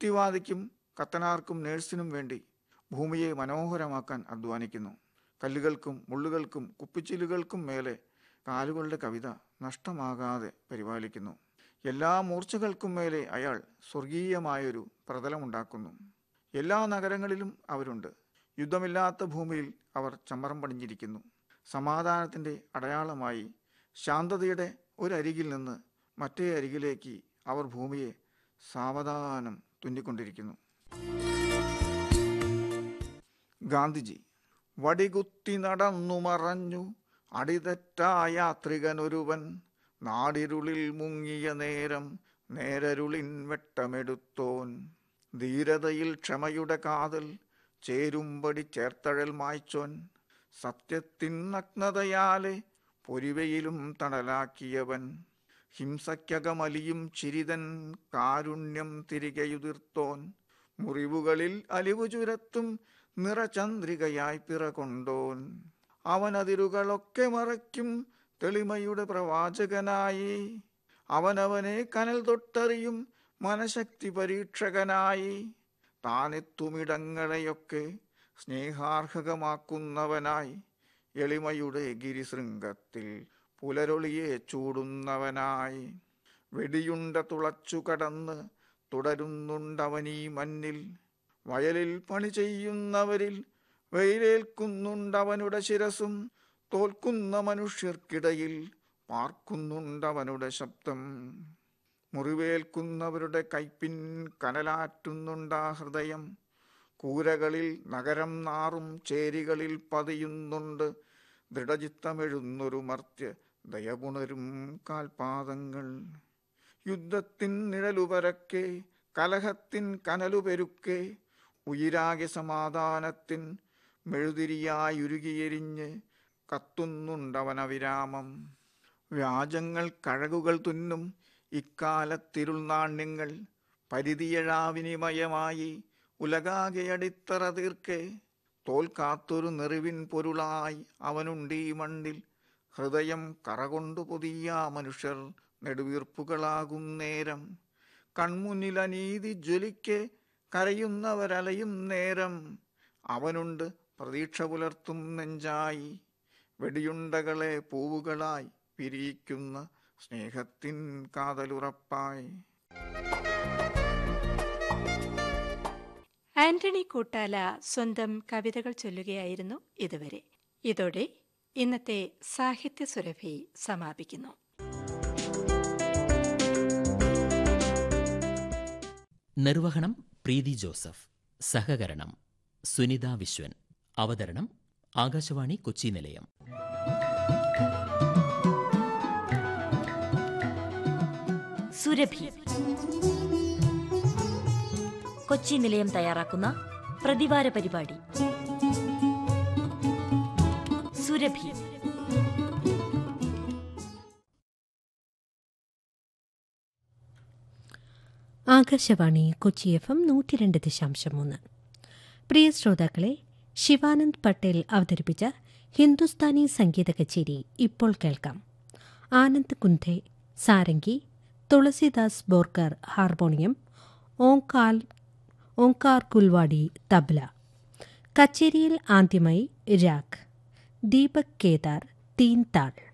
യുക്തിവാദിക്കും കത്തനാർക്കും നേഴ്സിനും വേണ്ടി ഭൂമിയെ മനോഹരമാക്കാൻ അധ്വാനിക്കുന്നു കല്ലുകൾക്കും മുള്ളുകൾക്കും കുപ്പിച്ചില്ലുകൾക്കും മേലെ കാലുകളുടെ കവിത നഷ്ടമാകാതെ പരിപാലിക്കുന്നു എല്ലാ മൂർച്ചകൾക്കും മേലെ അയാൾ സ്വർഗീയമായൊരു പ്രതലമുണ്ടാക്കുന്നു എല്ലാ നഗരങ്ങളിലും അവരുണ്ട് യുദ്ധമില്ലാത്ത ഭൂമിയിൽ അവർ ചമ്മറം പണിഞ്ഞിരിക്കുന്നു സമാധാനത്തിൻ്റെ അടയാളമായി ശാന്തതയുടെ ഒരരികിൽ നിന്ന് മറ്റേ അരികിലേക്ക് അവർ ഭൂമിയെ സാവധാനം തുന്നിക്കൊണ്ടിരിക്കുന്നു ഗാന്ധിജി വടികുത്തി നടന്നു മറഞ്ഞു അടിതെറ്റാ യാത്രികനൊരുവൻ നാടിരുളിൽ മുങ്ങിയ നേരം നേരരുളിൻ വെട്ടമെടുത്തോൻ ധീരതയിൽ ക്ഷമയുടെ കാതൽ ചേരുമ്പടി ചേർത്തഴൽ മായ്ച്ചോൻ സത്യത്തിൻ നഗ്നതയാലെ പൊരിവയിലും തണലാക്കിയവൻ ഹിംസയ്ക്കകമലിയും ചിരിതൻ കാരുണ്യം തിരികെയുതിർത്തോൻ മുറിവുകളിൽ അലിവു ചുരത്തും നിറചന്ദ്രികയായി പിറകൊണ്ടോൻ അവനതിരുകളൊക്കെ മറയ്ക്കും തെളിമയുടെ പ്രവാചകനായി അവനവനെ കനൽ തൊട്ടറിയും മനഃശക്തി പരീക്ഷകനായി താനെത്തുമിടങ്ങളെയൊക്കെ സ്നേഹാർഹകമാക്കുന്നവനായി എളിമയുടെ ഗിരിശൃംഗത്തിൽ പുലരൊളിയെ ചൂടുന്നവനായി വെടിയുണ്ട തുളച്ചു കടന്ന് തുടരുന്നുണ്ടവനീ മണ്ണിൽ വയലിൽ പണി ചെയ്യുന്നവരിൽ വെയിലേൽക്കുന്നുണ്ടവനുടെ ശിരസും തോൽക്കുന്ന മനുഷ്യർക്കിടയിൽ പാർക്കുന്നുണ്ടവനുടെ ശബ്ദം മുറിവേൽക്കുന്നവരുടെ കൈപ്പിൻ കനലാറ്റുന്നുണ്ടാ ഹൃദയം കൂരകളിൽ നഗരം നാറും ചേരികളിൽ പതിയുന്നുണ്ട് ദൃഢചിത്തമെഴുന്നൊരു മർത്യ ദയപുണരും കാൽപാദങ്ങൾ യുദ്ധത്തിൻ നിഴലുപരക്കെ കലഹത്തിൻ കനലുപെരുക്കെ ഉയിരാകെ സമാധാനത്തിൻ മെഴുതിരിയായുരുകിയെരിഞ്ഞ് കത്തുന്നുണ്ടവനവിരാമം വ്യാജങ്ങൾ കഴകുകൾ തുന്നും ഇക്കാലത്തിരുൾ നാണ്യങ്ങൾ പരിധിയഴാവിനിമയമായി ഉലകാകെ അടിത്തറ തീർക്കെ തോൽക്കാത്തൊരു നെറിവിൻ പൊരുളായി അവനുണ്ടീ മണ്ണിൽ ഹൃദയം കറകൊണ്ടു പൊതിയ മനുഷ്യർ നെടുവീർപ്പുകളാകും നേരം കൺമുന്നിൽ അനീതി ജ്വലിക്കെ കരയുന്നവരലയും നേരം അവനുണ്ട് പ്രതീക്ഷ പുലർത്തും നെഞ്ചായി വെടിയുണ്ടകളെ പൂവുകളായി പിരിയിക്കുന്ന സ്നേഹത്തിൻ കാതലുറപ്പായി ആന്റണി കൂട്ടാല സ്വന്തം കവിതകൾ ചൊല്ലുകയായിരുന്നു ഇതുവരെ ഇതോടെ ഇന്നത്തെ സാഹിത്യ സുരഭി സമാപിക്കുന്നു നിർവഹണം പ്രീതി ജോസഫ് സഹകരണം സുനിത വിശ്വൻ അവതരണം ആകാശവാണി കൊച്ചി നിലയം സുരഭി കൊച്ചി നിലയം തയ്യാറാക്കുന്ന പ്രതിവാര പരിപാടി സുരഭി ആകാശവാണി കൊച്ചി എഫ് എം നൂറ്റി രണ്ട് ദശാംശം മൂന്ന് പ്രിയ ശ്രോതാക്കളെ ശിവാനന്ദ് പട്ടേൽ അവതരിപ്പിച്ച ഹിന്ദുസ്ഥാനി സംഗീത കച്ചേരി ഇപ്പോൾ കേൾക്കാം ആനന്ദ് കുന്ധെ സാരംഗി തുളസിദാസ് ബോർക്കർ ഹാർമോണിയം ഓംകാൽ ഓംകാർ കുൽവാടി തബ്ല കച്ചേരിയിൽ ആദ്യമായി രാഗ് ദീപക് കേദാർ തീൻ താൾ